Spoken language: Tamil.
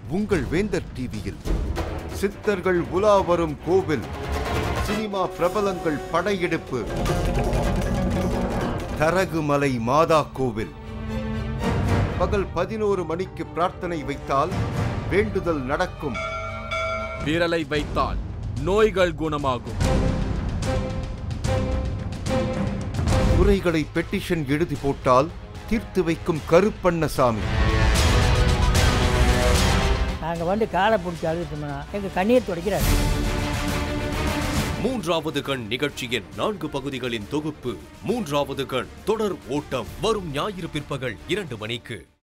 உங்கள் வேந்தர் டிவியில் சித்தர்கள் உலா வரும் கோவில் சினிமா பிரபலங்கள் படையெடுப்பு தரகுமலை மாதா கோவில் பகல் பதினோரு மணிக்கு பிரார்த்தனை வைத்தால் வேண்டுதல் நடக்கும் விரலை வைத்தால் நோய்கள் குணமாகும் குறைகளை பெட்டிஷன் எழுதி போட்டால் தீர்த்து வைக்கும் கருப்பண்ணசாமி நாங்கள் வந்து காலை பிடிச்சி அழுதுட்டோம்னா எங்கள் கண்ணீர் துடைக்கிறாரு மூன்றாவது கண் நிகழ்ச்சியின் நான்கு பகுதிகளின் தொகுப்பு மூன்றாவது கண் தொடர் ஓட்டம் வரும் ஞாயிறு பிற்பகல் இரண்டு மணிக்கு